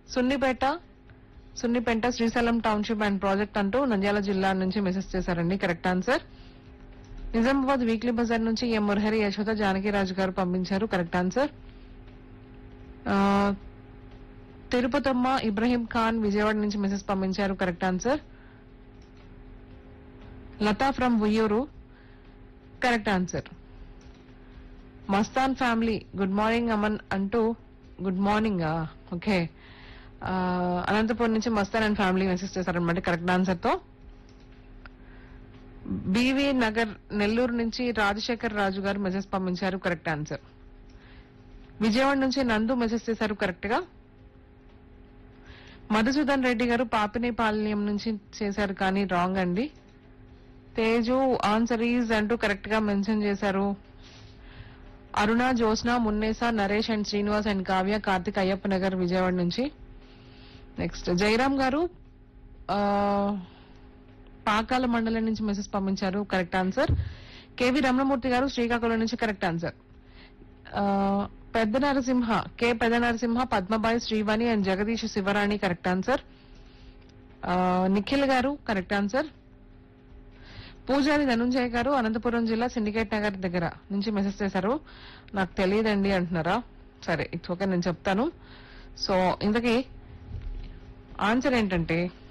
Sunnipeta Sunnipeta Srisailam township and project అంటూ నంద్యాల జిల్లా నుంచి మెసేజ్ చేశారండి కరెక్ట్ ఆన్సర్ నిజామాబాద్ వీక్లీ బజార్ నుంచి ఎం మురహరి యశోద జానకిరాజు గారు పంపించారు కరెక్ట్ ఆన్సర్ ఆ, తిరుపతమ్మ ఇబ్రహీం ఖాన్ విజయవాడ నుంచి మెసేజ్ పంపించారు correct answer Lata from Uyyuru correct answer Mastan family good morning Aman అంటూ గుడ్ మార్నింగ్ ఓకే అనంతపురం నుంచి మస్తాన్ అండ్ ఫ్యామిలీ మెసేజ్ చేశారనమాట కరెక్ట్ ఆన్సర్ తో బీవీ నగర్ నెల్లూరు నుంచి రాజశేఖర్ రాజు గారు మెసేజ్ పంపించారు కరెక్ట్ ఆన్సర్ విజయవాడ నుంచి నందు మెసేజ్ చేశారు కరెక్ట్ గా మధుసూదన్ రెడ్డి గారు పాపినేపాలెం నుంచి చేశారు కానీ రాంగ్ అండి తేజు ఆన్సర్ ఈజ్ అంటూ కరెక్ట్ గా మెన్షన్ చేశారు అరుణ జ్యోత్స్న మున్నేసా నరేష్ అండ్ శ్రీనివాస్ అండ్ కావ్య కార్తిక్ అయ్యప్ప నగర్ విజయవాడ నుంచి నెక్స్ట్ జయరామ్ గారు ఆ, పాకాల మండలం నుంచి మెసేజ్ పంపించారు కరెక్ట్ ఆన్సర్ కేవి రమణమూర్తి గారు శ్రీకాకుళం నుంచి కరెక్ట్ ఆన్సర్ ఆ, పెద్ద Narasimha K Pedda Narasimha Padmabai Srivani and Jagadish Sivarani correct answer ఆ, నిఖిల్ గారు కరెక్ట్ ఆన్సర్ పూజారి ధనుంజయ్ గారు అనంతపురం జిల్లా సిండికేట్ నగర్ దగ్గర నుంచి మెసేజ్ చేశారు నాకు తెలియదండి అంటున్నారా సరే ఇట్స్ ఓకే నేను చెప్తాను సో ఇంతకీ ఆన్సర్ ఏంటంటే